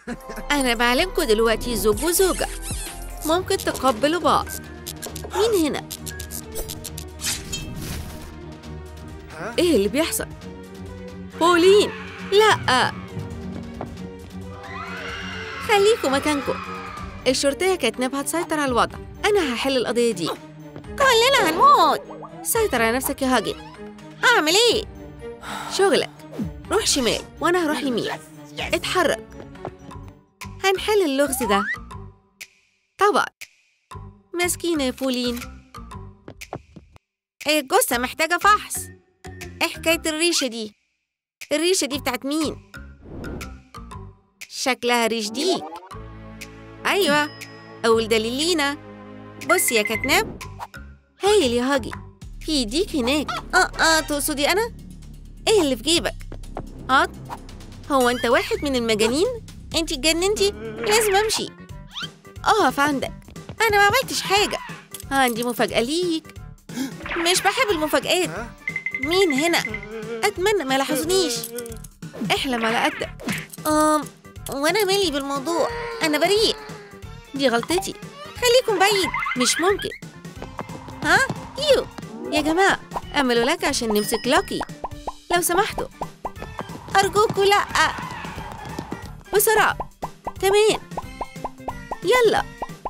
أنا بعلمكم دلوقتي زوج وزوجة ممكن تقبلوا بعض مين هنا؟ إيه اللي بيحصل؟ بولين لأ خليكوا مكانكم الشرطية كاتنب هتسيطر على الوضع أنا هحل القضية دي كلنا هنموت سيطر على نفسك يا هاجي أعمل إيه؟ شغلك روح شمال وأنا هروح يمين اتحرك هنحل اللغز ده طبعا مسكينة يا بولين الجثة محتاجة فحص ايه حكاية الريشة دي؟ الريشة دي بتاعت مين؟ شكلها ريش ديك أيوة أول دليل لينا بص يا كتناب هايل يا هاجي في ديك هناك اه اه تقصدي أنا؟ ايه اللي في جيبك؟ اه هو أنت واحد من المجانين؟ أنت اتجننتي؟ لازم أمشي أقف عندك أنا ما عملتش حاجة عندي مفاجأة ليك مش بحب المفاجآت مين هنا؟ أتمنى ما لاحظونيش احلم على قدك أم وأنا مالي بالموضوع أنا بريء دي غلطتي خليكم بعيد مش ممكن ها؟ يو يا جماعة أعملوا لك عشان نمسك لاكي لو سمحتوا أرجوكوا لأ بسرعة كمان يلا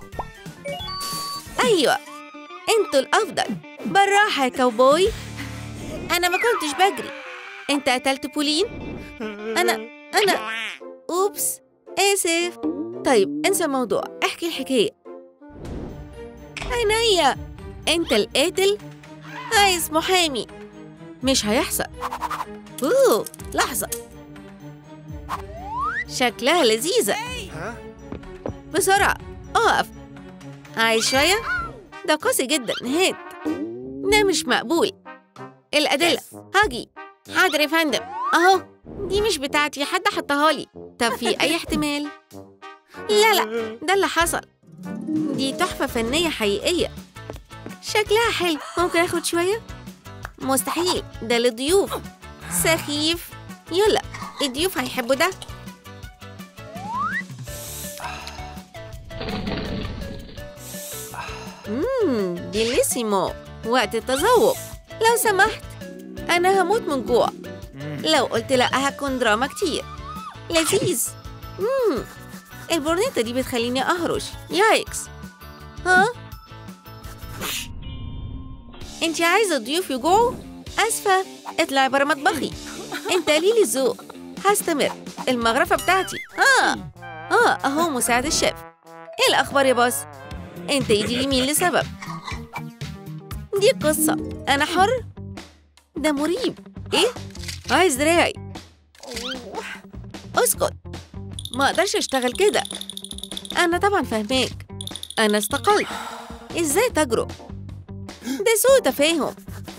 أيوة انتوا الأفضل بالراحة يا كاوبوي أنا ما كنتش بجري أنت قتلت بولين؟ أنا أنا أوبس آسف طيب انسى الموضوع احكي الحكاية عينيا أنت القاتل؟ عايز محامي مش هيحصل أوه لحظة شكلها لذيذة بسرعة اقف عايز شوية؟ ده قاسي جدا هات ده مش مقبول الأدلة هاجي حاضر يا فندم أهو دي مش بتاعتي حد حطها لي طب في أي احتمال؟ لا لا ده اللي حصل دي تحفة فنية حقيقية شكلها حلو ممكن آخد شوية؟ مستحيل ده للضيوف سخيف يلا الضيوف هيحبوا ده مم ديليسيمو وقت التذوق لو سمحت أنا هموت من جوع لو قلت لأ هكون دراما كتير لذيذ مم البورنيطة دي بتخليني أهرش يايكس ها؟ انتي عايزة الضيوف يجوعوا؟ أسفة اطلعي برا مطبخي انت قليل الذوق هستمر المغرفة بتاعتي آه آه أهو مساعد الشيف إيه الأخبار يا باص؟ أنت إيدي اليمين لسبب دي قصة أنا حر؟ ده مريب إيه؟ عايز دراعي اسكت ما أقدرش أشتغل كده أنا طبعا فاهماك أنا استقلت إزاي تجرؤ؟ ده سوء تفاهم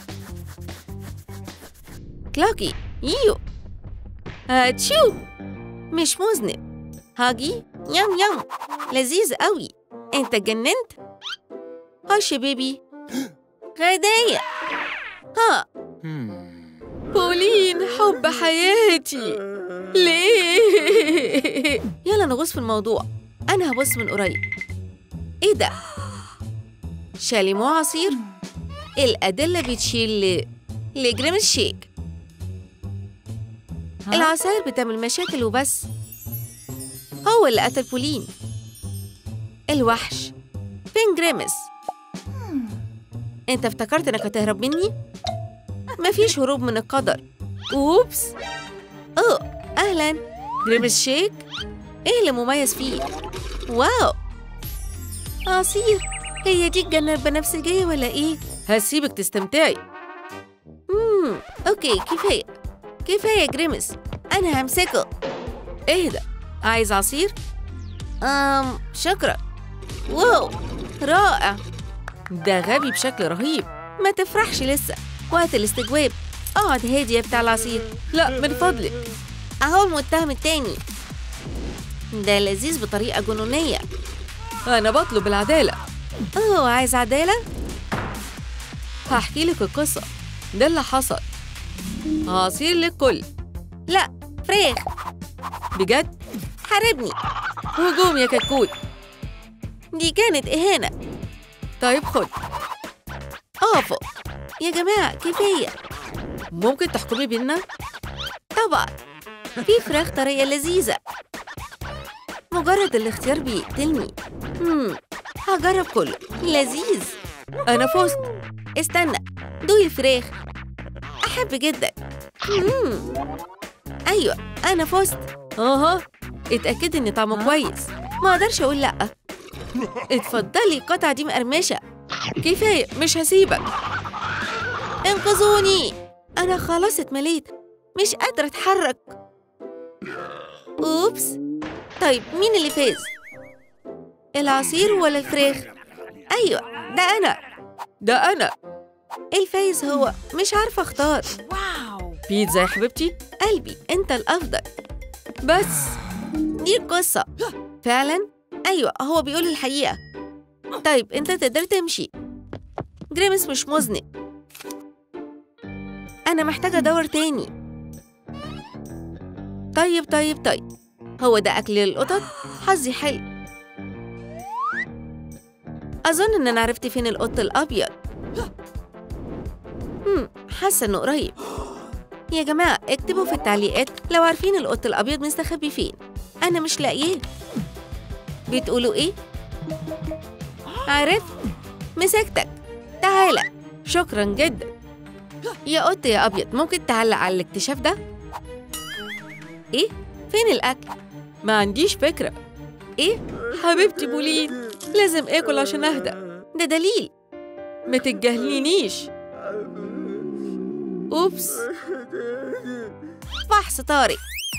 كلاكي يو هاتشو مش مذنب هاجي يم يم لذيذ قوي انت اتجننت هش يا بيبي غداية ها بولين حب حياتي ليه يلا نغوص في الموضوع انا هبص من قريب ايه ده شاليمو عصير الأدلة بتشيل ل... لجريم الشيك العصاير بتعمل مشاكل وبس هو اللي قتل بولين الوحش فين جريمس انت افتكرت انك هتهرب مني مفيش هروب من القدر اوبس اوه اهلا جريمس شيك ايه اللي مميز فيه واو عصير هي دي الجنة البنفسجية ولا ايه هسيبك تستمتعي امم اوكي كفاية كفاية جريمس انا همسكه اهدى عايز عصير أم شكرا واو رائع ده غبي بشكل رهيب ما تفرحش لسه وقت الاستجواب اقعد هادي يا بتاع العصير لا من فضلك اهو المتهم التاني ده لذيذ بطريقة جنونية أنا بطلب العدالة أوه عايز عدالة؟ هحكي لك القصة ده اللي حصل عصير للكل لا فراخ بجد حاربني هجوم يا كتكوت دي كانت إهانة طيب خد أقفوا يا جماعة كفاية ممكن تحكمي بينا؟ طبعا في فراخ طرية لذيذة مجرد الاختيار بيقتلني مم. هجرب كله لذيذ أنا فزت استنى دوي الفراخ أحب جدا مم. أيوة أنا فزت أها اتأكدي إن طعمه كويس ما أقدرش أقول لأ اتفضلي القطعة دي مقرمشة كفاية مش هسيبك انقذوني أنا خلاص اتمليت مش قادرة أتحرك أوبس طيب مين اللي فاز؟ العصير ولا الفراخ؟ أيوة ده أنا ده أنا الفايز هو مش عارفة أختار واو بيتزا يا حبيبتي قلبي أنت الأفضل بس دي القصة فعلا؟ أيوة هو بيقول الحقيقة طيب أنت تقدر تمشي جريمس مش مذنب أنا محتاجة أدور تاني طيب طيب طيب هو ده أكل للقطط؟ حظي حلو أظن إن أنا عرفت فين القط الأبيض هم حاسة إنه قريب يا جماعة اكتبوا في التعليقات لو عارفين القط الأبيض مستخبي فين أنا مش لاقياه بتقولوا إيه؟ عرفت؟ مسكتك تعالى شكرا جدا يا قط يا أبيض ممكن تعلق على الاكتشاف ده؟ إيه؟ فين الأكل؟ ما عنديش فكرة إيه؟ حبيبتي بولين لازم آكل عشان أهدى ده دليل ما تتجاهلينيش أوبس فحص طارئ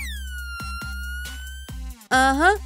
أها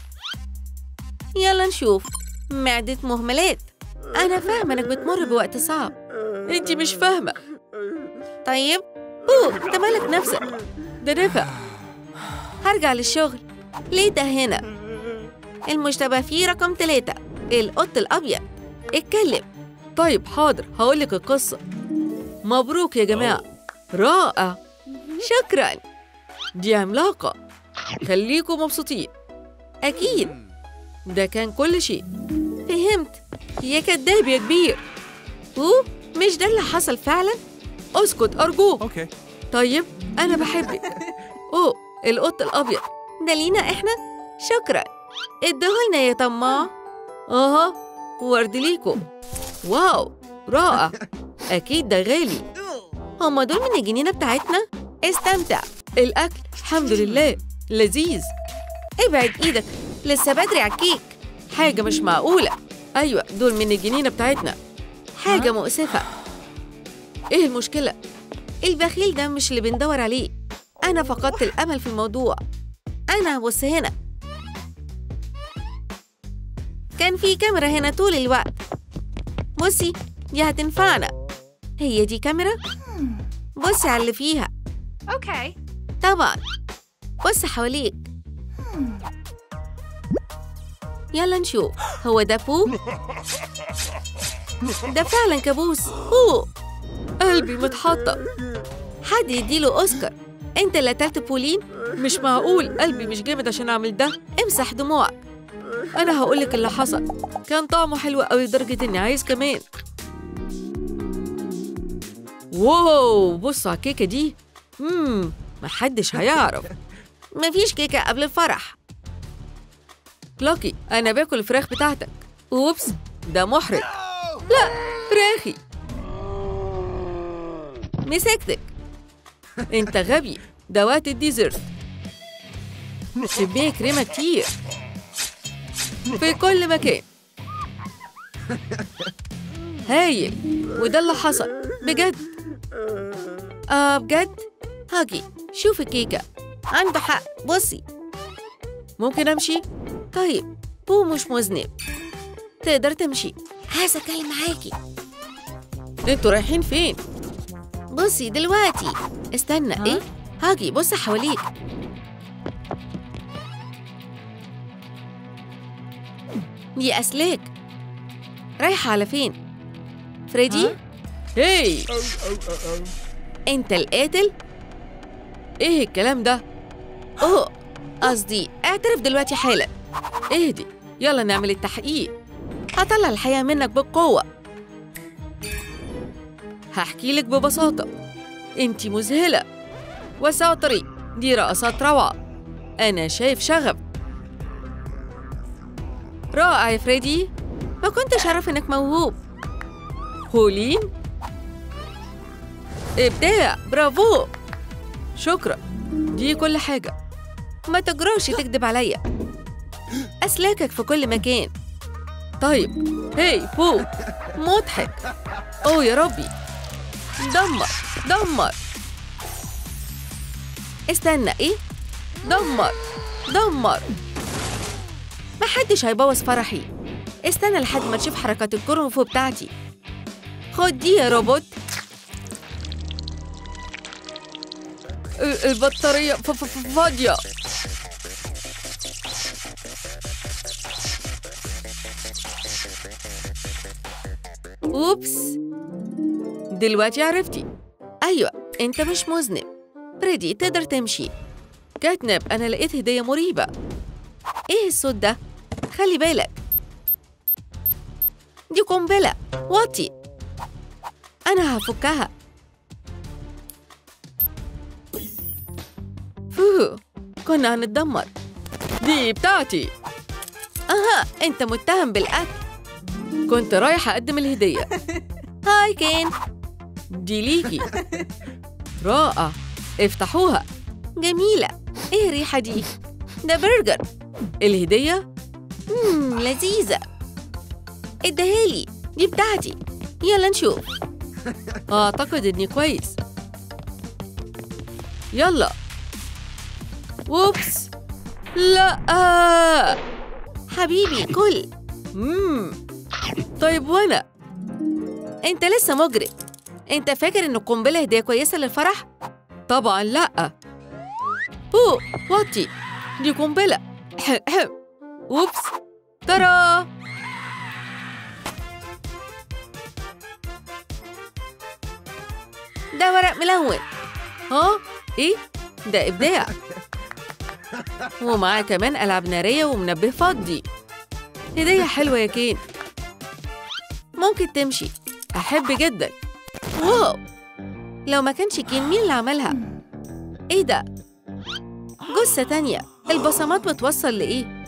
يلا نشوف معدة مهملات أنا فاهمة إنك بتمر بوقت صعب أنت مش فاهمة طيب أوه أنت مالك نفسك ده نفع هرجع للشغل ليه ده هنا المشتبه فيه رقم ثلاثة القط الأبيض اتكلم طيب حاضر هقولك القصة مبروك يا جماعة رائع شكرا دي عملاقة خليكم مبسوطين أكيد ده كان كل شيء فهمت يا كداب يا كبير أوه مش ده اللي حصل فعلا اسكت أرجوك Okay. طيب أنا بحبك أوه القط الأبيض ده لينا إحنا شكرا ادهولنا يا طماع أها ورد ليكم واو رائع أكيد ده غالي هما دول من الجنينة بتاعتنا استمتع الأكل الحمد لله لذيذ ابعد إيدك لسه بدري على الكيك حاجة مش معقولة أيوة دول من الجنينة بتاعتنا حاجة مؤسفة إيه المشكلة؟ البخيل ده مش اللي بندور عليه أنا فقدت الأمل في الموضوع أنا بص هنا كان في كاميرا هنا طول الوقت بصي دي هتنفعنا هي دي كاميرا؟ بصي على اللي فيها Okay. طبعا بص حواليك يلا نشوف هو ده بو ده فعلا كابوس أوه قلبي متحطم حد يديله أوسكار أنت اللي قتلت بولين مش معقول قلبي مش جامد عشان أعمل ده امسح دموعك أنا هقولك اللي حصل كان طعمه حلو قوي لدرجة إني عايز كمان واو بص على الكيكة دي مم محدش هيعرف مفيش كيكة قبل الفرح لاكي أنا باكل الفراخ بتاعتك أوبس ده محرج لا فراخي مسكتك انت غبي ده وقت الديزرت كمية كريمة كتير في كل مكان هايل وده اللي حصل بجد آه بجد هاجي شوف الكيكة عنده حق بصي ممكن أمشي؟ طيب بو مش مذنب تقدر تمشي عايزة أتكلم معاكي انتوا رايحين فين؟ بصي دلوقتي استنى ها؟ ايه؟ هاجي بص حواليك دي أسلاك رايحة على فين؟ فريدي؟ ها؟ هاي انت القاتل؟ ايه الكلام ده؟ اوه قصدي اعترف دلوقتي حالا اهدي يلا نعمل التحقيق هطلع الحقيقة منك بالقوة هحكي لك ببساطة انتي مذهلة وسعوا الطريق دي رقصات روعة أنا شايف شغف رائع يا فريدي ما كنتش أعرف إنك موهوب هولين إبداع برافو شكرا دي كل حاجة ما تجرؤش تكذب عليا أسلاكك في كل مكان طيب هاي بو مضحك أوه يا ربي دمر دمر استنى إيه دمر دمر محدش هيبوظ فرحي استنى لحد ما تشوف حركات الكرنفو بتاعتي خد دي يا روبوت ال- البطارية ف- ف- ف- فاضية أوبس دلوقتي عرفتي أيوة أنت مش مذنب فريدي تقدر تمشي كاتنب أنا لقيت هدية مريبة إيه الصوت ده؟ خلي بالك دي قنبلة وطي أنا هفكها فوه كنا هنتدمر دي بتاعتي أها أنت متهم بالقتل كنت رايحة أقدم الهدية هاي كين دي ليكي رائع افتحوها جميلة ايه الريحة دي؟ ده برجر الهدية؟ مم لذيذة ادهالي دي بتاعتي يلا نشوف أعتقد إني كويس يلا ووبس لا حبيبي كل مم. طيب وانا انت لسه مجرم انت فاكر ان القنبله هديه كويسه للفرح طبعا لا بو وطي دي قنبله اوبس ترى ده ورق ملون ها ايه ده ابداع ومعاه كمان ألعاب نارية ومنبه فضي هدية حلوة يا كين ممكن تمشي أحب جدا واو لو ما كانش كين مين اللي عملها؟ إيه ده؟ جثة تانية البصمات بتوصل لإيه؟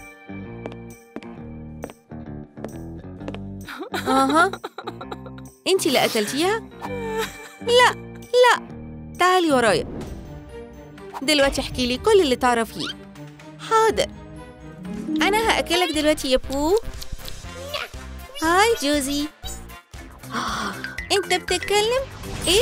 أها أنتي اللي قتلتيها؟ لا لا تعالي ورايا دلوقتي احكي لي كل اللي تعرفيه حاضر أنا هأكلك دلوقتي يا بو هاي جوزي أنت بتتكلم؟ إيه؟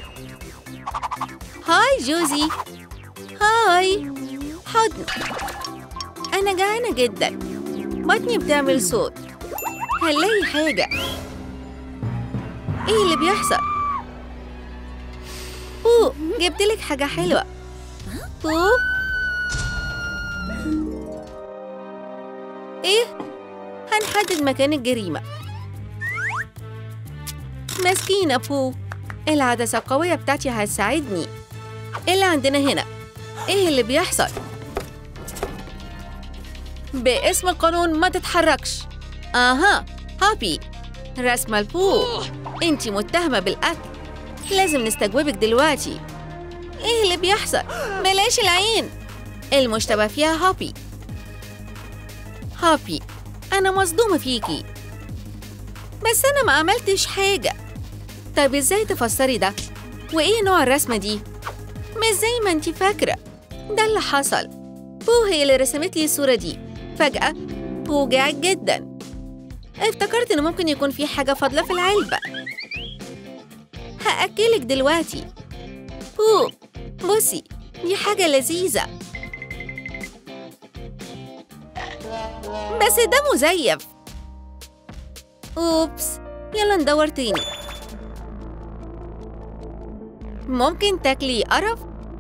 هاي جوزي هاي حضن أنا جعانة جدا بطني بتعمل صوت هنلاقي حاجة إيه اللي بيحصل؟ أوه جبتلك حاجة حلوة بو إيه؟ هنحدد مكان الجريمة مسكينة بو العدسة القوية بتاعتي هتساعدني إيه اللي عندنا هنا؟ إيه اللي بيحصل؟ باسم القانون ما تتحركش أها هابي رسمة البو انتي متهمة بالقتل لازم نستجوبك دلوقتي ايه اللي بيحصل؟ بلاش العين المشتبه فيها هابي هابي أنا مصدومة فيكي بس أنا ما عملتش حاجة طيب إزاي تفسري ده؟ وإيه نوع الرسمة دي؟ مش زي ما انتي فاكرة ده اللي حصل بو هي اللي رسمت لي الصورة دي فجأة بو جاعت جدا افتكرت إن ممكن يكون في حاجة فاضلة في العلبة هأكلك دلوقتي بو بصي دي حاجة لذيذة بس ده مزيف أوبس يلا ندور تاني ممكن تاكلي قرف؟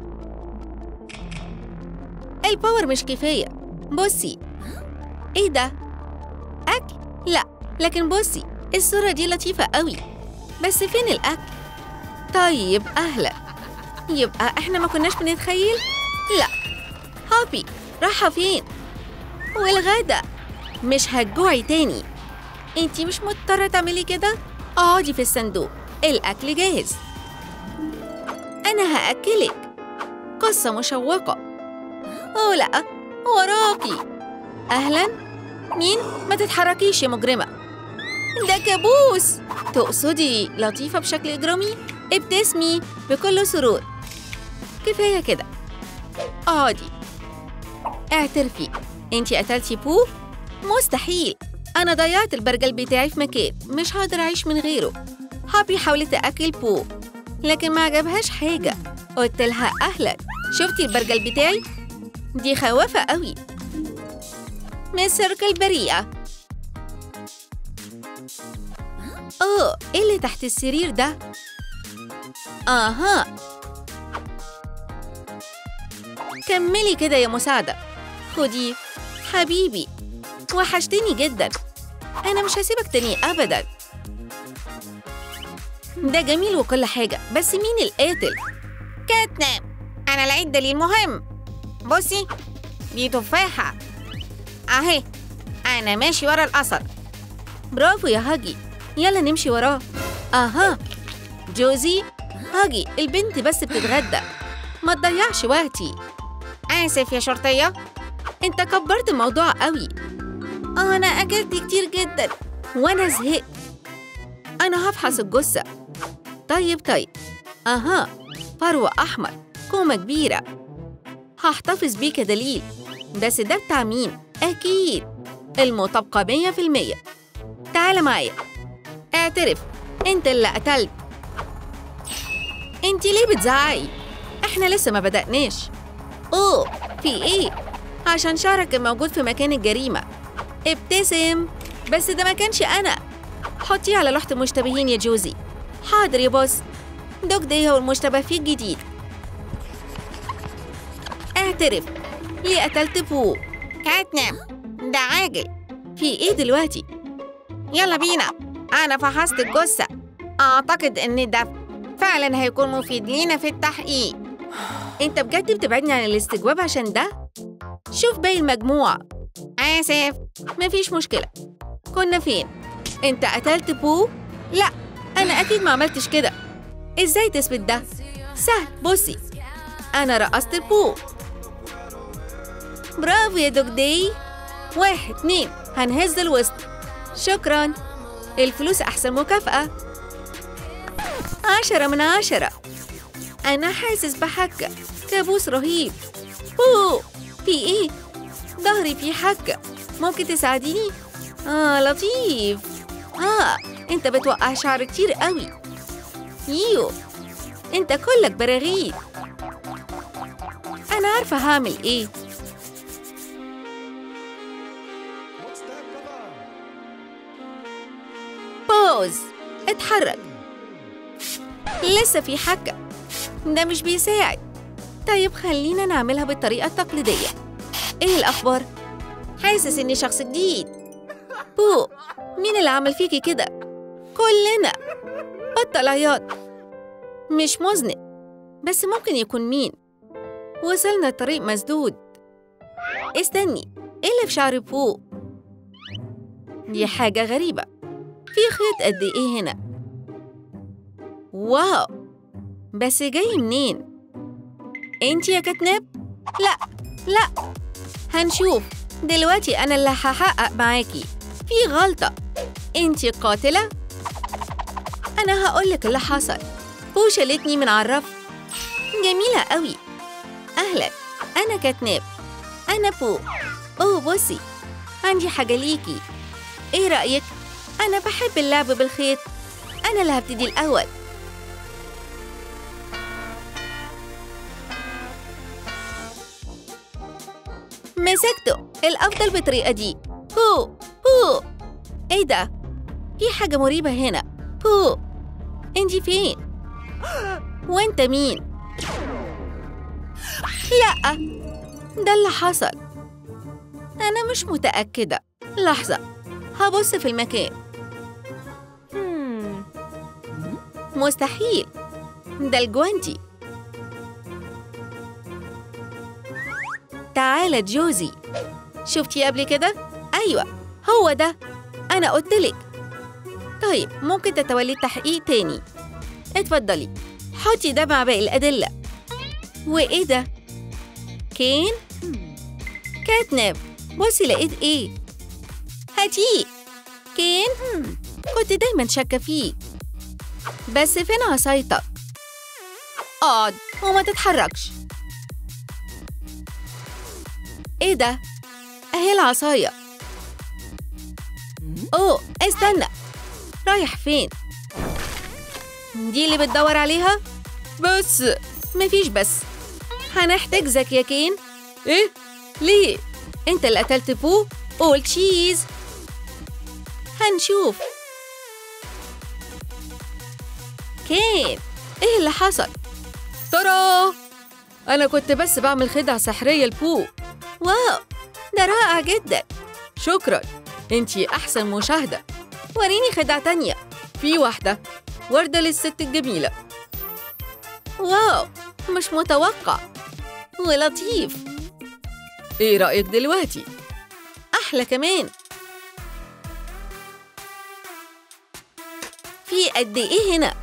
الباور مش كفاية بصي ايه ده؟ أكل؟ لا لكن بصي الصورة دي لطيفة قوي بس فين الأكل؟ طيب أهلا يبقى احنا ما كناش بنتخيل؟ لا هابي رايحة فين؟ والغدا مش هتجوعي تاني انتي مش مضطرة تعملي كده؟ اقعدي في الصندوق الأكل جاهز أنا هأكلك قصة مشوقة أوه لأ وراكي أهلا مين؟ ما تتحركيش يا مجرمة ده كابوس تقصدي لطيفة بشكل إجرامي؟ ابتسمي بكل سرور كفاية كده اقعدي اعترفي انتي قتلتي بو؟ مستحيل أنا ضيعت البرجل بتاعي في مكان مش هقدر أعيش من غيره هابي حاولت تأكل بو لكن ما عجبهاش حاجة قلت لها أهلا شفتي البرجل بتاعي؟ دي خوافة قوي مس سيركل بريئة أوه إيه اللي تحت السرير ده؟ أها كملي كده يا مساعدة خدي حبيبي وحشتني جدا أنا مش هسيبك تاني أبدا ده جميل وكل حاجة بس مين القاتل؟ كاتنام أنا لقيت دليل مهم بصي دي تفاحة أهي أنا ماشي ورا الأثر برافو يا هاجي يلا نمشي وراه أها جوزي هاجي البنت بس بتتغدى ما تضيعش وقتي آسف يا شرطية أنت كبرت الموضوع قوي أنا أكلت كتير جدا وأنا زهقت أنا هفحص الجثة طيب طيب أها فرو أحمر كومة كبيرة هحتفظ بيه كدليل بس ده بتاع مين؟ أكيد المطابقة مية في المية تعال معايا اعترف انت اللي قتلت انت ليه بتزعقي؟ احنا لسه ما بدأناش اوه في ايه؟ عشان شعرك كان موجود في مكان الجريمة ابتسم بس ده ما كانش أنا حطيه على لوحة المشتبهين يا جوزي حاضر يا بوس دوك دي هو المشتبه فيه الجديد اعترف ليه قتلت بو كاتنام ده عاجل في ايه دلوقتي يلا بينا انا فحصت الجثة اعتقد ان ده فعلا هيكون مفيد لينا في التحقيق انت بجد بتبعدني عن الاستجواب عشان ده شوف باقي المجموعة آسف مفيش مشكلة كنا فين؟ أنت قتلت بو؟ لا أنا أكيد ما عملتش كده إزاي تثبت ده؟ سهل بصي أنا رقصت بو برافو يا دوج دي واحد اتنين هنهز الوسط شكرا الفلوس أحسن مكافأة عشرة من عشرة أنا حاسس بحكة كابوس رهيب أوه في إيه؟ ظهري فيه حكة ممكن تساعديني؟ آه لطيف آه أنت بتوقع شعر كتير قوي يو أنت كلك براغيث أنا عارفة هعمل إيه بوز اتحرك لسه في حكة ده مش بيساعد طيب خلينا نعملها بالطريقة التقليدية ايه الأخبار؟ حاسس إني شخص جديد بو مين اللي عمل فيكي كده؟ كلنا بطل عياط مش مذنب بس ممكن يكون مين وصلنا الطريق مسدود استني ايه اللي في شعر بو؟ دي حاجة غريبة في خيط قد ايه هنا واو بس جاي منين؟ انت يا كتناب؟ لا لا هنشوف دلوقتي أنا اللي هحقق معاكي في غلطة انت قاتلة؟ أنا هقولك اللي حصل بو شالتني من على الرف جميلة قوي أهلا أنا كتناب أنا بو أوه بصي عندي حاجة ليكي إيه رأيك؟ أنا بحب اللعب بالخيط أنا اللي هبتدي الأول مسكته الأفضل بالطريقة دي هو هو إيه ده؟ في حاجة مريبة هنا هو انتي فين؟ وانت مين؟ لأ ده اللي حصل أنا مش متأكدة لحظة هبص في المكان Hmm. مستحيل ده الجوانتي تعالى جوزي شفتي قبل كده؟ أيوة هو ده أنا قلتلك طيب ممكن تتولي التحقيق تاني اتفضلي حطي ده مع باقي الأدلة وإيه ده؟ كين؟ كاتنب بصي لقيت إيه؟ هاتيه كين؟ كنت دايما شاكة فيه بس فين عصايتك؟ اقعد وما تتحركش ايه ده؟ اهي العصاية اوه استنى رايح فين؟ دي اللي بتدور عليها؟ بس مفيش بس هنحتاجك يا كين ايه؟ ليه؟ انت اللي قتلت بو؟ قول تشيز هنشوف كين ايه اللي حصل؟ ترى أنا كنت بس بعمل خدعة سحرية لبو واو ده رائع جدا شكرا انتي أحسن مشاهدة وريني خدعة تانية في واحدة وردة للست الجميلة واو مش متوقع ولطيف ايه رأيك دلوقتي؟ أحلى كمان في قد إيه هنا؟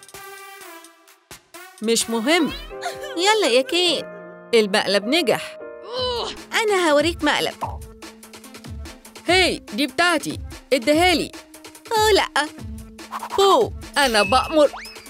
مش مهم يلا يا كين المقلب نجح أنا هوريك مقلب هي دي بتاعتي اديهالي اه لأ بو أنا بأمر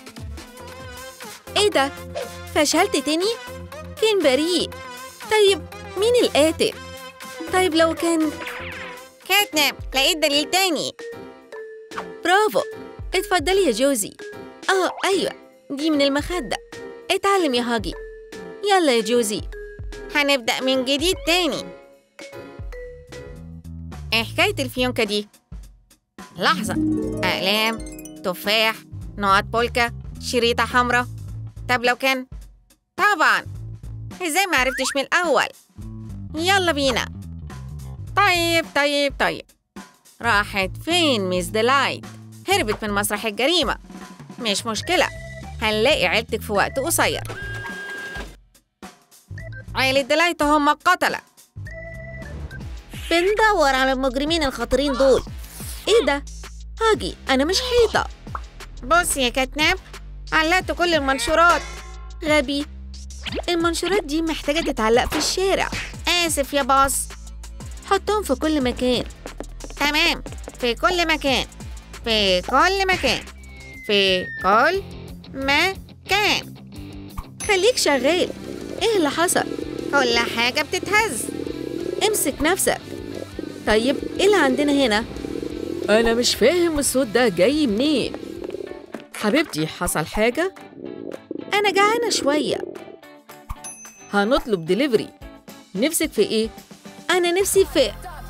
ايه ده؟ فشلت تاني؟ كين بريء طيب مين القاتل؟ طيب لو كان كاتنب لقيت دليل تاني برافو اتفضلي يا جوزي اه ايوه دي من المخدة اتعلم يا هاجي يلا يا جوزي هنبدأ من جديد تاني ايه حكاية الفيونكة دي؟ لحظة أقلام تفاح نقط بولكا شريطة حمراء طب لو كان طبعا ازاي ما عرفتش من الأول يلا بينا طيب طيب طيب راحت فين ميس ديلايت هربت من مسرح الجريمة مش مشكلة هنلاقي عيلتك في وقت قصير عيلة ديلايت هم القتلة بندور على المجرمين الخطيرين دول ايه ده؟ هاجي انا مش حيطة بص يا كاتناب علقت كل المنشورات غبي المنشورات دي محتاجة تتعلق في الشارع آسف يا باص حطهم في كل مكان تمام في كل مكان في كل مكان في كل مكان خليك شغال ايه اللي حصل كل حاجة بتتهز امسك نفسك طيب ايه اللي عندنا هنا انا مش فاهم الصوت ده جاي منين حبيبتي حصل حاجة انا جعانة شوية هنطلب دليفري نفسك في ايه انا نفسي في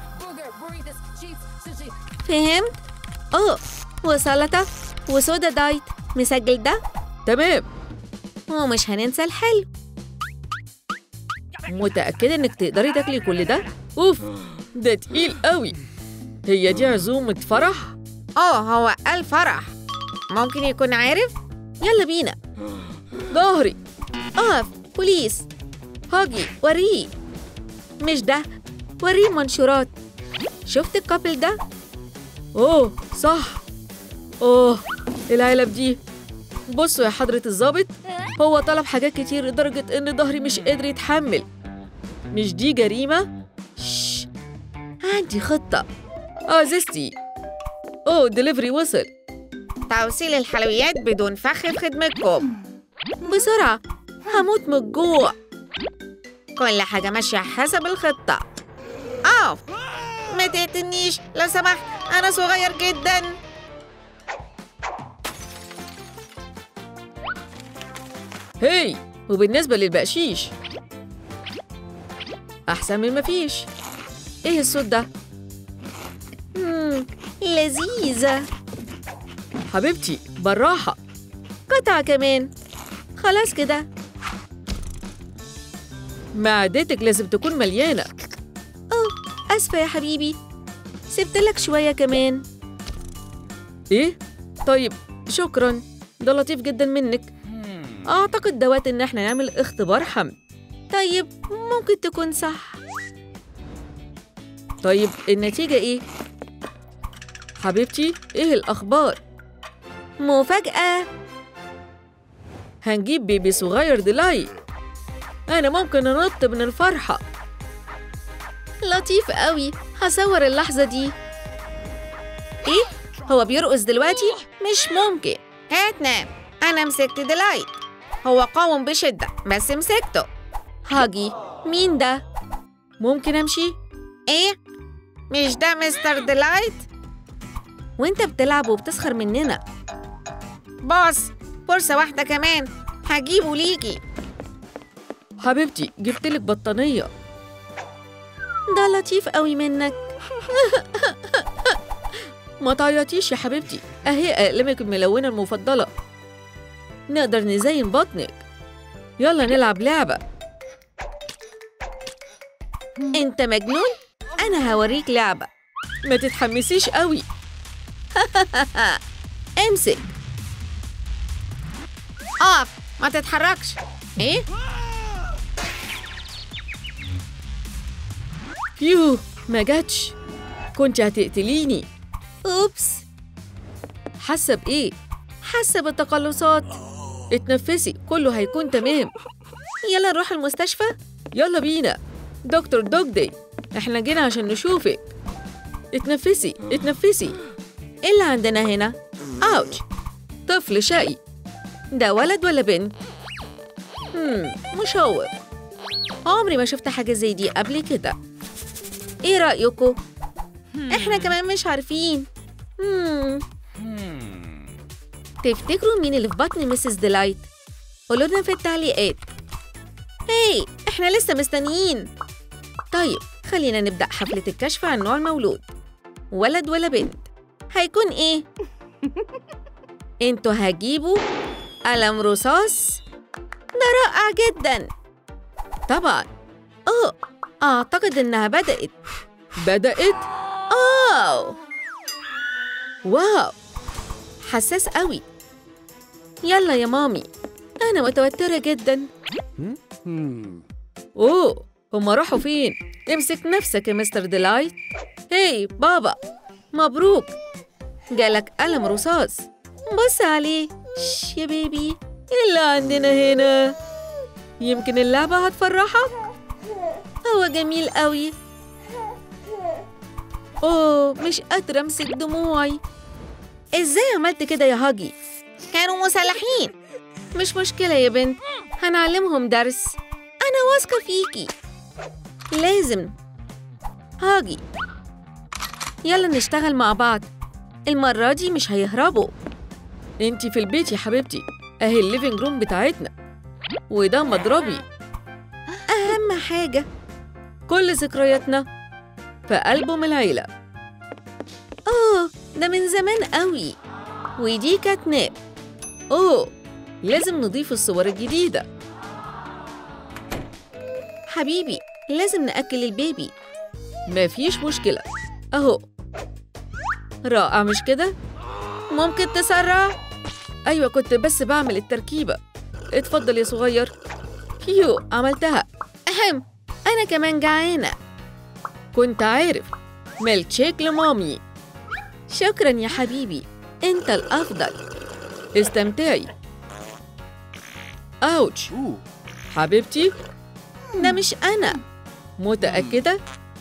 فهمت اه وسلطة وصودا دايت مسجل ده تمام ومش هننسى الحلو متأكدة إنك تقدري تاكلي كل ده؟ أوف ده تقيل قوي هي دي عزومة فرح؟ آه هو قال فرح ممكن يكون عارف؟ يلا بينا ظهري اقف بوليس هاجي وريه مش ده وريه منشورات شفت الكابل ده؟ أوه صح أوه العلب دي بصوا يا حضرة الظابط هو طلب حاجات كتير لدرجة إن ظهري مش قادر يتحمل مش دي جريمة؟ شش عندي خطة آه زستي أوه دليفري وصل توصيل الحلويات بدون فخ في خدمتكم بسرعة هموت من الجوع كل حاجة ماشية حسب الخطة أوف ما تقتلنيش لو سمحت أنا صغير جدا هي وبالنسبة للبقشيش أحسن من مفيش إيه الصوت ده؟ مم، لذيذة حبيبتي بالراحة قطعة كمان خلاص كده معدتك لازم تكون مليانة أوه أسفة يا حبيبي سبت لك شوية كمان إيه؟ طيب شكرا ده لطيف جدا منك أعتقد دوت إن إحنا نعمل اختبار حمل طيب ممكن تكون صح طيب النتيجة إيه؟ حبيبتي إيه الأخبار؟ مفاجأة هنجيب بيبي صغير ديلايت أنا ممكن أنط من الفرحة لطيف قوي هصور اللحظة دي إيه؟ هو بيرقص دلوقتي؟ مش ممكن كاتناب أنا مسكت ديلايت هو قاوم بشدة بس مسكته هاجي مين ده؟ ممكن أمشي؟ إيه؟ مش ده مستر ديلايت؟ وانت بتلعب وبتسخر مننا بص فرصة واحدة كمان هجيبه ليكي حبيبتي جبتلك بطانية ده لطيف قوي منك ما تعيطيش يا حبيبتي اهي اقلامك الملونة المفضلة نقدر نزين بطنك يلا نلعب لعبة انت مجنون انا هوريك لعبة ما تتحمسيش قوي امسك اقف ما تتحركش ايه يوه ما جاتش كنت هتقتليني اوبس حاسه بايه حاسه بالتقلصات اتنفسي كله هيكون تمام يلا نروح المستشفى يلا بينا دكتور دوج داي احنا جينا عشان نشوفك اتنفسي اتنفسي ايه اللي عندنا هنا اوتش طفل شقي ده ولد ولا بنت هم مشوق عمري ما شفت حاجة زي دي قبل كده ايه رأيكم؟ احنا كمان مش عارفين هم تفتكروا مين اللي في بطن ميسيس ديلايت؟ قولوا لنا في التعليقات هاي احنا لسه مستنيين طيب خلينا نبدأ حفلة الكشف عن نوع المولود ولد ولا بنت هيكون ايه؟ انتوا هتجيبوا قلم رصاص ده رائع جدا طبعا اوه اعتقد انها بدأت بدأت؟ اوه واو حساس قوي يلا يا مامي انا متوترة جدا اوه هما راحوا فين؟ امسك نفسك يا مستر ديلايت هاي بابا مبروك جالك قلم رصاص بص عليه شش يا بيبي ايه اللي عندنا هنا يمكن اللعبة هتفرحك هو جميل قوي اوه مش قادرة امسك دموعي ازاي عملت كده يا هاجي كانوا مسلحين مش مشكلة يا بنت هنعلمهم درس أنا واثقة فيكي لازم هاجي يلا نشتغل مع بعض المرة دي مش هيهربوا انتي في البيت يا حبيبتي اهي الليفينج روم بتاعتنا وده مضربي أهم حاجة كل ذكرياتنا في ألبوم العيلة أوه ده من زمان قوي ودي كاتناب أوه لازم نضيف الصور الجديدة حبيبي لازم نأكل البيبي مفيش مشكلة أهو رائع مش كده؟ ممكن تسرع؟ أيوة كنت بس بعمل التركيبة اتفضل يا صغير يو عملتها أهم أنا كمان جعانة كنت عارف ميلك شيك لمامي شكرا يا حبيبي أنت الأفضل استمتعي أوتش حبيبتي ده مش أنا متأكدة؟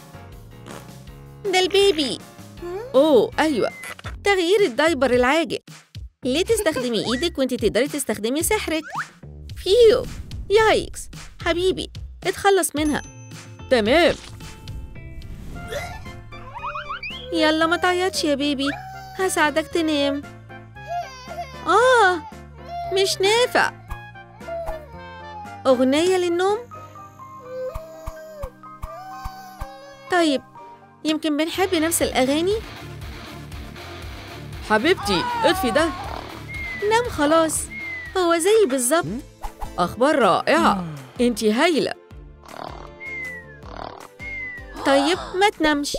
ده البيبي أوه أيوة تغيير الدايبر العاجل ليه تستخدمي إيدك وأنت تقدري تستخدمي سحرك؟ فيو يايكس حبيبي اتخلص منها تمام يلا ما تعيطش يا بيبي هساعدك تنام آه مش نافع أغنية للنوم؟ طيب يمكن بنحب نفس الأغاني؟ حبيبتي اطفي ده نام خلاص هو زي بالظبط أخبار رائعة انتي هايلة طيب ما تنامش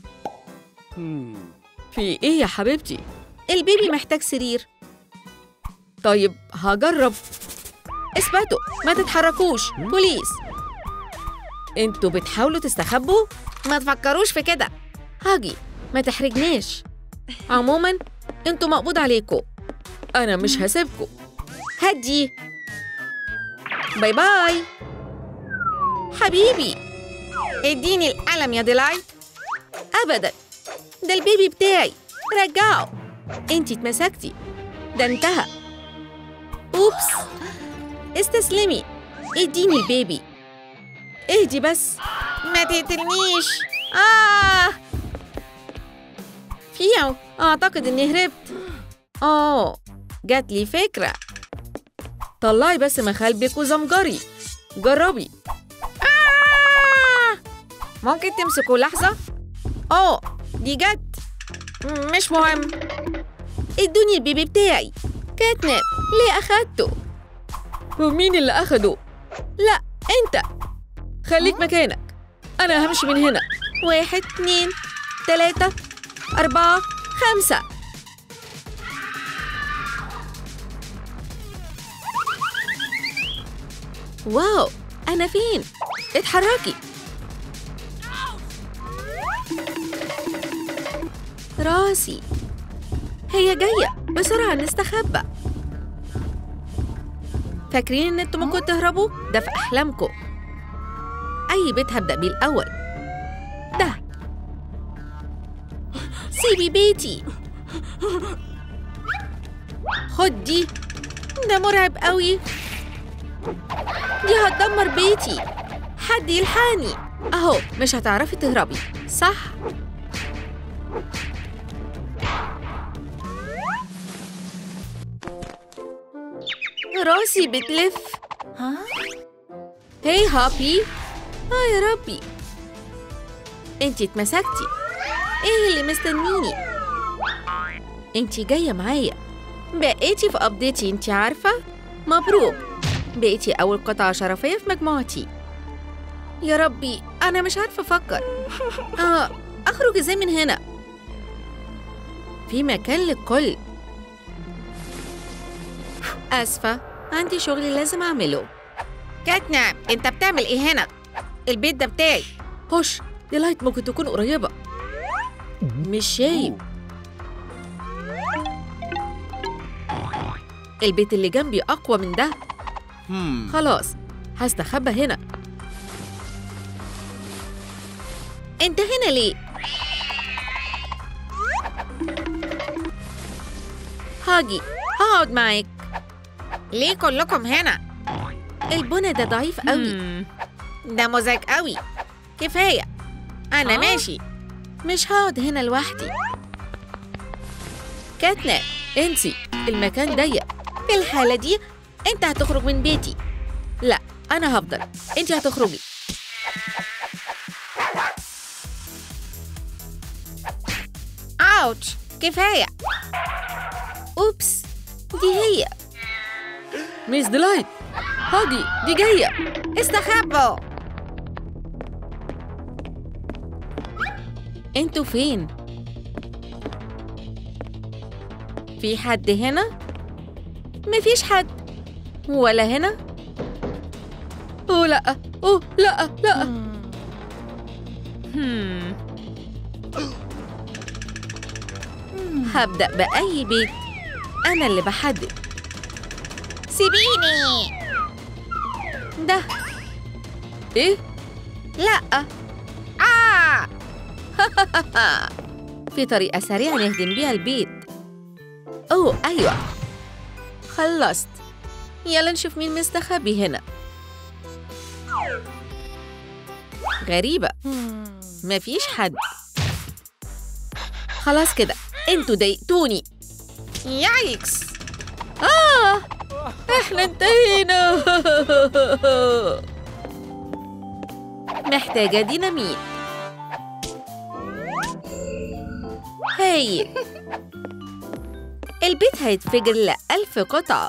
في ايه يا حبيبتي؟ البيبي محتاج سرير طيب هجرب اثبتوا ما تتحركوش بوليس انتوا بتحاولوا تستخبوا ما تفكروش في كده هاجي ما تحرجناش عموما انتوا مقبوض عليكم انا مش هسيبكم هدي باي باي حبيبي اديني القلم يا ديلايت ابدا ده البيبي بتاعي رجعه انتي اتمسكتي ده انتهى اوبس استسلمي اديني البيبي اهدي بس ما تقتلنيش آه فيو اعتقد اني هربت اه جات لي فكره طلعي بس مخالبك وزمجري جربي آه ممكن تمسكوا لحظة؟ اه دي جت مش مهم ادوني البيبي بتاعي كاتناب ليه اخدته ومين اللي اخده لا انت خليك مكانك انا همشي من هنا واحد اتنين تلاتة أربعة خمسة واو أنا فين؟ اتحركي راسي هي جاية بسرعة نستخبى فاكرين ان انتوا ممكن تهربوا؟ ده في أحلامكم أي بيت هبدأ بيه الأول ده سيبي بيتي خد دي ده مرعب قوي دي هتدمر بيتي حد يلحقني اهو مش هتعرفي تهربي صح راسي بتلف Huh? هي هابي اه يا ربي انتي اتمسكتي ايه اللي مستنيني انتي جايه معايا بقيتي في قبضتي انتي عارفه مبروك بقيتي اول قطعه شرفيه في مجموعتي يا ربي انا مش عارفه افكر اه اخرج ازاي من هنا في مكان للكل اسفه عندي شغل لازم اعمله كاتناب انت بتعمل ايه هنا؟ البيت ده بتاعي خش دي لايت ممكن تكون قريبة مش شايف البيت اللي جنبي أقوى من ده Hmm. خلاص هستخبى هنا انت هنا ليه؟ هاجي هقعد معاك ليه كلكم هنا؟ البنى ده ضعيف قوي Hmm. ده مزعج قوي كفاية أنا آه. ماشي مش هقعد هنا لوحدي كاتنا انسي المكان ضيق في الحالة دي انت هتخرج من بيتي لا انا هفضل انت هتخرجي أوتش كفاية اوبس دي هي ميس ديلايت هاجي دي جاية استخبوا انتوا فين؟ في حد هنا؟ مفيش حد ولا هنا؟ اوه لا اوه لا لا Hmm. هبدأ بأي بيت أنا اللي بحدد سيبيني ده إيه؟ لا آه في طريقة سريعة نهدم بيها البيت أوه أيوة خلصت يلا نشوف مين مستخبي هنا غريبة مفيش حد خلاص كده انتوا ضايقتوني يايكس آه احنا انتهينا محتاجة ديناميت هايل البيت هيتفجر لألف قطعة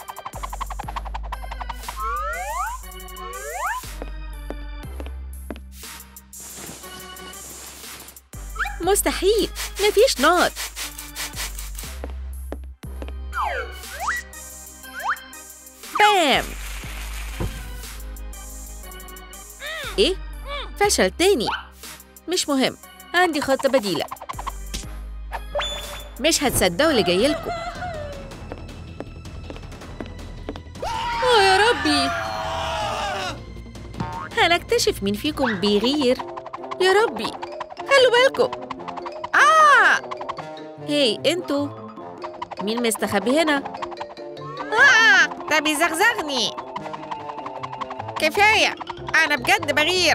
مستحيل مفيش نار بام ايه فشل تاني مش مهم عندي خطة بديلة مش هتصدقوا اللي جاي لكم اه يا ربي هنكتشف مين فيكم بيغير يا ربي خلوا بالكم آه هي انتوا مين مستخبي هنا آه ده بيزغزغني كفاية أنا بجد بغير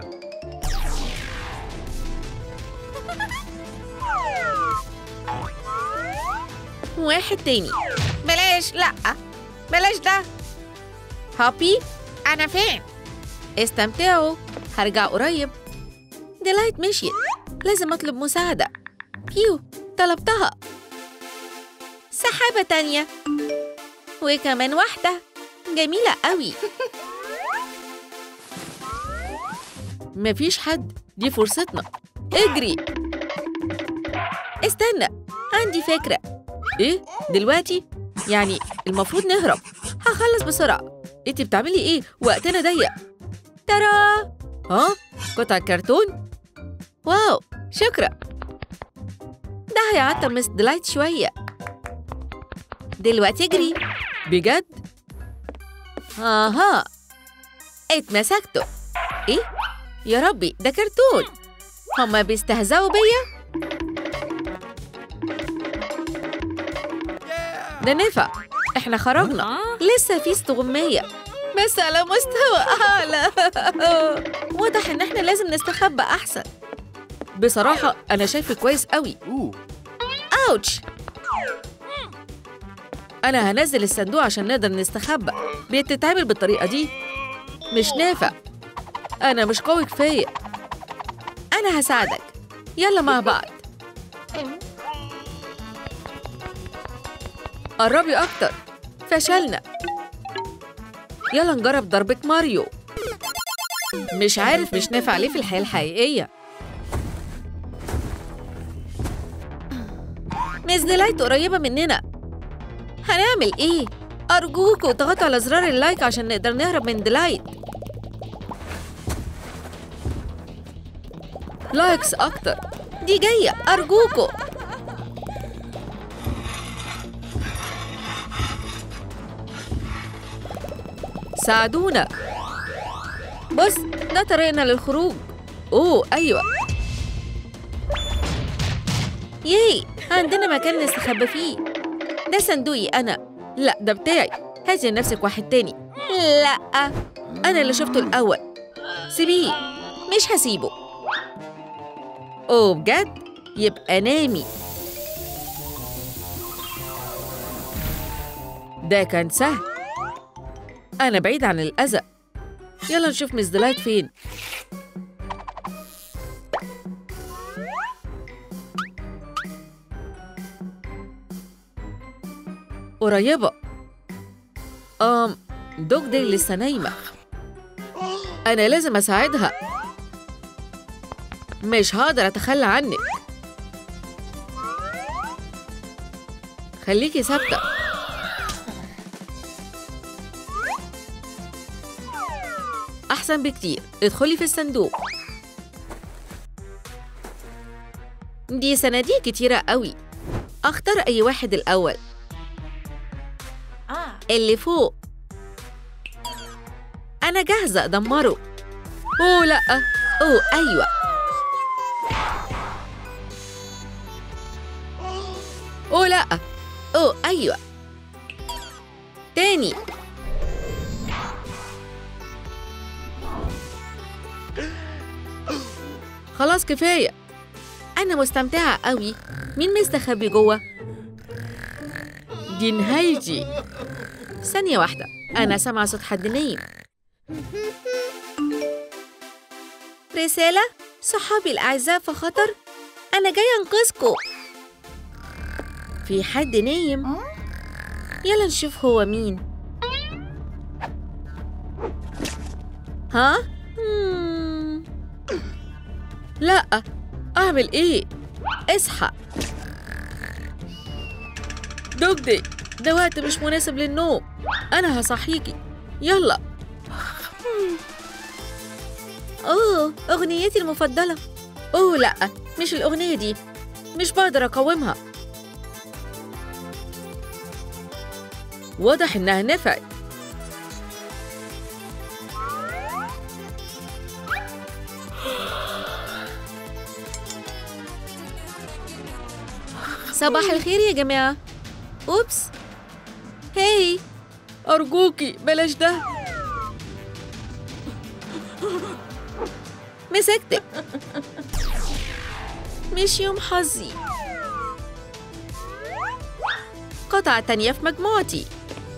واحد تاني بلاش لأ بلاش ده هابي أنا فين؟ استمتعوا هرجع قريب ديلايت مشيت لازم اطلب مساعدة بيو طلبتها سحابة تانية وكمان واحدة جميلة قوي مفيش حد دي فرصتنا اجري استنى عندي فكرة ايه دلوقتي يعني المفروض نهرب هخلص بسرعة انت بتعملي ايه وقتنا ضيق ترى ها قطع كرتون واو شكرا ده هيعطل مس ديلايت شوية دلوقتي اجري بجد اها اتمسكته ايه يا ربي ده كرتون هما بيستهزئوا بيا ده نفع احنا خرجنا لسه في استغمية بس على مستوى أعلى واضح إن إحنا لازم نستخبى أحسن بصراحة أنا شايفه كويس قوي أوتش أنا هنزل الصندوق عشان نقدر نستخبى بتتعمل بالطريقة دي مش نافع أنا مش قوي كفاية أنا هساعدك يلا مع بعض قربي أكتر فشلنا يلا نجرب ضربة ماريو مش عارف مش نافع ليه في الحياة الحقيقية ميس ديلايت قريبة مننا هنعمل ايه؟ أرجوكوا اضغطوا على زرار اللايك عشان نقدر نهرب من ديلايت لايكس أكتر دي جاية أرجوكوا ساعدونا بص ده طريقنا للخروج اوه ايوه ياي عندنا مكان نستخبى فيه ده صندوقي انا لا ده بتاعي هاتي لنفسك واحد تاني لا انا اللي شفته الاول سيبيه مش هسيبه اوه بجد يبقى نامي ده كان سهل أنا بعيد عن الأذى يلا نشوف مس ديلايت فين قريبة أم دوج دي لسه نايمة أنا لازم أساعدها مش هقدر أتخلى عنك خليكي ثابتة أحسن بكتير ادخلي في الصندوق دي صناديق كتيرة قوي أختار أي واحد الأول Ah. اللي فوق أنا جاهزة أدمره أوه لأ أوه أيوة أوه لأ أوه أيوة تاني خلاص كفاية أنا مستمتعة قوي مين مستخبي جوه؟ دي نهايتي ثانية واحدة أنا سامعة صوت حد نايم رسالة صحابي الأعزاء في خطر أنا جاية أنقذكم في حد نايم يلا نشوف هو مين ها؟ مم. لا أعمل إيه؟ اصحى دوجدي ده وقت مش مناسب للنوم أنا هصحيكي يلا أوه أغنيتي المفضلة أوه لأ مش الأغنية دي مش بقدر أقاومها واضح إنها نفعت صباح الخير يا جماعة أوبس هاي أرجوكي بلاش ده مسكتك مش يوم حظي قطعة تانية في مجموعتي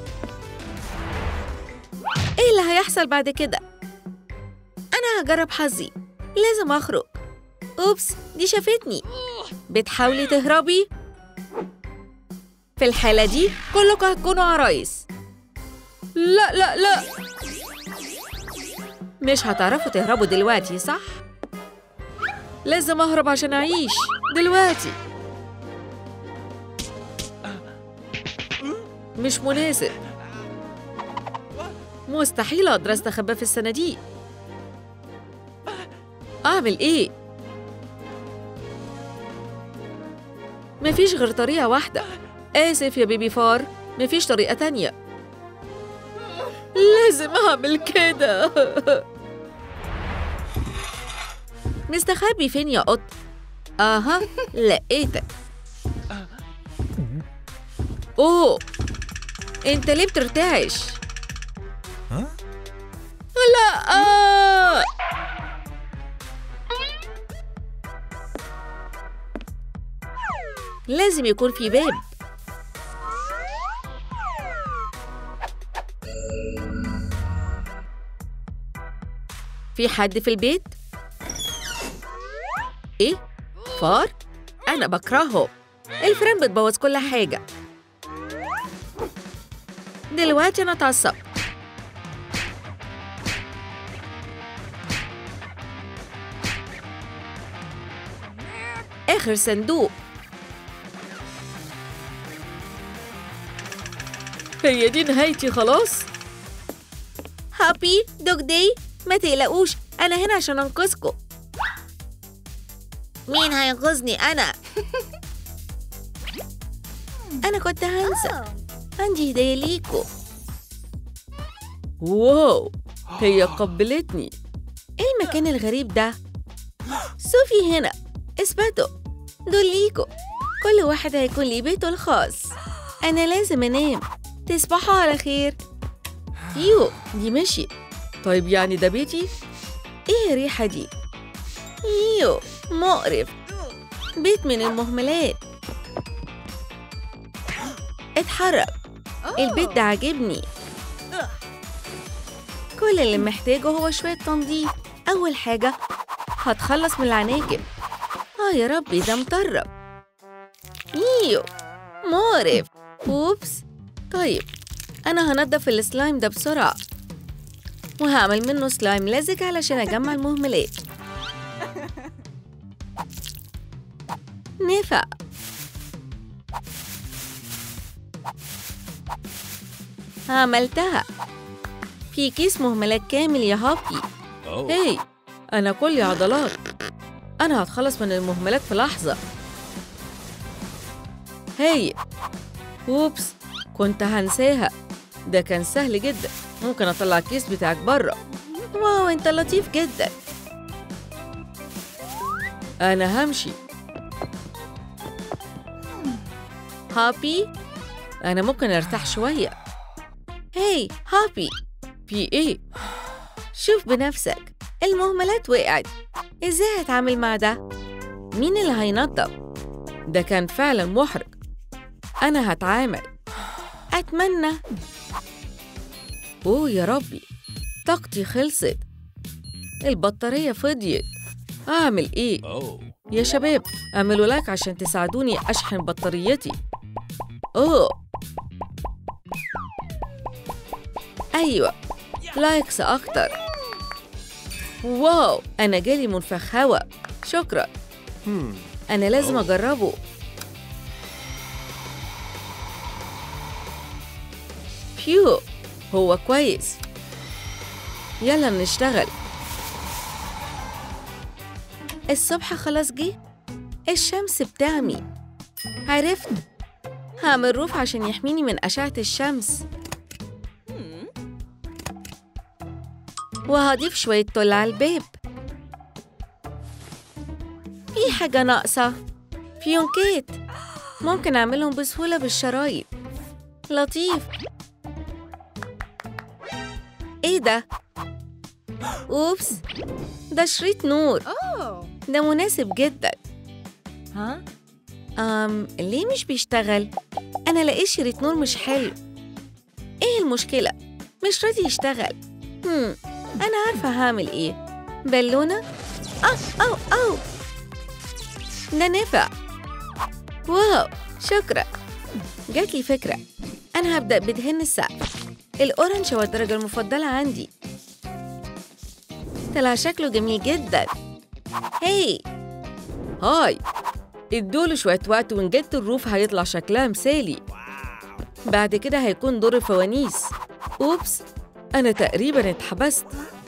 ايه اللي هيحصل بعد كده؟ أنا هجرب حظي لازم أخرج أوبس دي شافتني بتحاولي تهربي؟ في الحالة دي كلكم هتكونوا عرايس لا لا لا مش هتعرفوا تهربوا دلوقتي صح؟ لازم أهرب عشان أعيش دلوقتي مش مناسب مستحيل أقدر أستخبى في الصناديق أعمل إيه؟ مفيش غير طريقة واحدة آسف يا بيبي فار مفيش طريقة تانية لازم أعمل كده مستخبي فين يا قط؟ أها لقيتك أوه أنت ليه بترتعش؟ ها؟ لا آه. لازم يكون في باب في حد في البيت؟ إيه؟ فار؟ أنا بكرهه الفرن بتبوظ كل حاجة دلوقتي أنا اتعصبت آخر صندوق هي دي نهايتي خلاص هابي دوج داي ما تقلقوش أنا هنا عشان أنقذكم مين هينقذني أنا؟ أنا كنت هنسى عندي هدية ليكو واو هي قبلتني ايه المكان الغريب ده؟ صوفي هنا اثبتوا دول ليكو كل واحد هيكون ليه بيته الخاص أنا لازم أنام تصبحوا على خير يو دي مشي طيب يعني ده بيتي؟ إيه الريحة دي؟ يو مقرف بيت من المهملات اتحرك البيت ده عاجبني كل اللي محتاجه هو شوية تنظيف أول حاجة هتخلص من العناكب آه يا ربي ده مطرب إيو مقرف أوبس طيب أنا هنضف السلايم ده بسرعة وهعمل منه سلايم لزج علشان أجمع المهملات نفع عملتها في كيس مهملات كامل يا هابي Oh. هاي أنا كلي عضلات أنا هتخلص من المهملات في لحظة هاي أوبس كنت هنساها ده كان سهل جدا ممكن أطلع الكيس بتاعك بره واو أنت لطيف جدا أنا همشي هابي أنا ممكن أرتاح شوية هاي هابي في إيه؟ شوف بنفسك المهملات وقعت ازاي هتعامل مع ده؟ مين اللي هينظف؟ ده كان فعلا محرج أنا هتعامل أتمنى أوه يا ربي طاقتي خلصت البطارية فضيت أعمل إيه؟ Oh. يا شباب اعملوا لايك عشان تساعدوني أشحن بطاريتي أوه أيوة لايكس أكتر واو أنا جالي منفخ هوا شكرا Hmm. أنا لازم أوه. أجربه بيو هو كويس يلا نشتغل الصبح خلاص جه الشمس بتعمي عرفت هعمل روف عشان يحميني من أشعة الشمس وهضيف شوية تل على الباب في حاجة ناقصة فيونكات ممكن أعملهم بسهولة بالشرايط لطيف إيه ده؟ أوبس ده شريط نور Oh. ده مناسب جدا Huh? أم ليه مش بيشتغل؟ أنا لقيت شريط نور مش حلو إيه المشكلة؟ مش راضي يشتغل هم. أنا عارفة هعمل إيه بالونة؟ أو أو أو ده نفع واو شكرا جات لي فكرة أنا هبدأ بدهن السقف الأورنج هو الدرجة المفضلة عندي طلع شكله جميل جدا هاي هاي ادوله شوية وقت ونجدت الروف هيطلع شكلها مثالي بعد كده هيكون دور الفوانيس أوبس أنا تقريبا اتحبست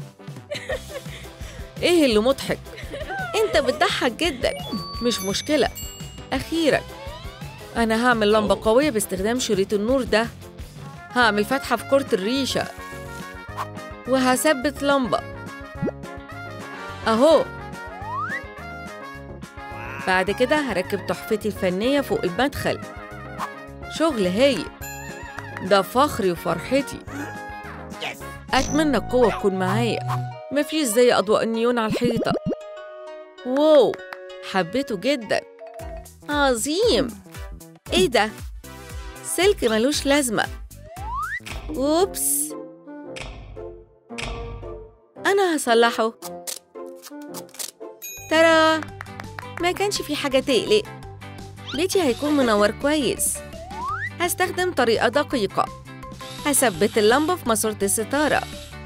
إيه اللي مضحك؟ أنت بتضحك جدا مش مشكلة أخيرا أنا هعمل لمبة قوية باستخدام شريط النور ده هعمل فتحة في كرة الريشة وهثبت لمبة أهو بعد كده هركب تحفتي الفنية فوق المدخل شغل هايل ده فخري وفرحتي أتمنى القوة تكون معايا مفيش زي أضواء النيون على الحيطة واو حبيته جدا عظيم إيه ده؟ سلك ملوش لازمة أوبس أنا هصلحه ترى ما كانش في حاجة تقلق بيتي هيكون منور كويس هستخدم طريقة دقيقة هثبت اللمبة في ماسورة الستارة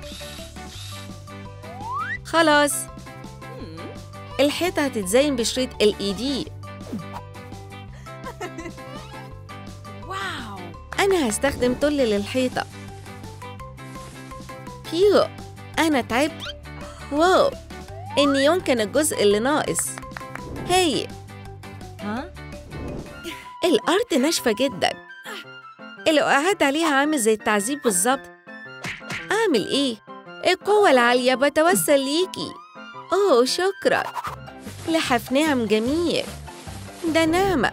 خلاص الحيطة هتتزين بشريط LED Wow. أنا هستخدم تل للحيطة فيو أنا تعبت واو النيون كان الجزء اللي ناقص هاي Huh? الأرض ناشفة جدا لو قعدت عليها عامل زي التعذيب بالظبط أعمل إيه؟ القوة العالية بتوسل ليكي أوه شكرا لحف نعم جميل ده نعمة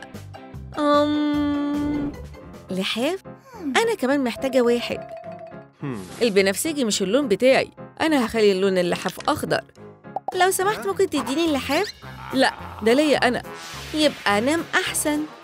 أم لحاف؟ أنا كمان محتاجة واحد Hmm. البنفسجي مش اللون بتاعي أنا هخلي اللون اللحاف أخضر لو سمحت ممكن تديني اللحاف؟ لا ده ليا أنا يبقى نام أحسن